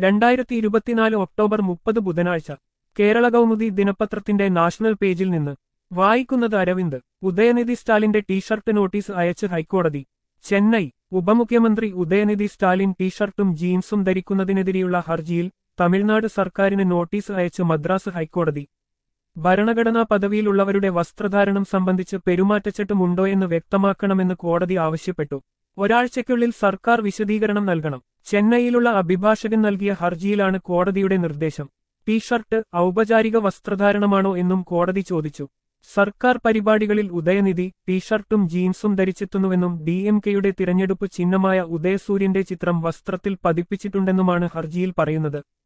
രണ്ടായിരത്തി ഇരുപത്തിനാല് ഒക്ടോബർ മുപ്പത് ബുധനാഴ്ച കേരള കൗമുദി ദിനപത്രത്തിന്റെ നാഷണൽ പേജിൽ നിന്ന് വായിക്കുന്നത് അരവിന്ദ് ഉദയനിധി സ്റ്റാലിന്റെ ടീഷർട്ട് നോട്ടീസ് അയച്ച് ഹൈക്കോടതി ചെന്നൈ ഉപമുഖ്യമന്ത്രി ഉദയനിധി സ്റ്റാലിൻ ടീഷർട്ടും ജീൻസും ധരിക്കുന്നതിനെതിരെയുള്ള ഹർജിയിൽ തമിഴ്നാട് സർക്കാരിന് നോട്ടീസ് അയച്ച് മദ്രാസ് ഹൈക്കോടതി ഭരണഘടനാ പദവിയിലുള്ളവരുടെ വസ്ത്രധാരണം സംബന്ധിച്ച് പെരുമാറ്റച്ചട്ടമുണ്ടോയെന്ന് വ്യക്തമാക്കണമെന്ന് കോടതി ആവശ്യപ്പെട്ടു ഒരാഴ്ചയ്ക്കുള്ളിൽ സർക്കാർ വിശദീകരണം നൽകണം ചെന്നൈയിലുള്ള അഭിഭാഷകൻ നൽകിയ ഹർജിയിലാണ് കോടതിയുടെ നിർദ്ദേശം ടീഷർട്ട് ഔപചാരിക വസ്ത്രധാരണമാണോ എന്നും കോടതി ചോദിച്ചു സർക്കാർ പരിപാടികളിൽ ഉദയനിധി ടീഷർട്ടും ജീൻസും ധരിച്ചെത്തുന്നുവെന്നും ഡി എം കെയുടെ തിരഞ്ഞെടുപ്പ് ചിഹ്നമായ ഉദയസൂര്യന്റെ ചിത്രം വസ്ത്രത്തിൽ പതിപ്പിച്ചിട്ടുണ്ടെന്നുമാണ് ഹർജിയിൽ പറയുന്നത്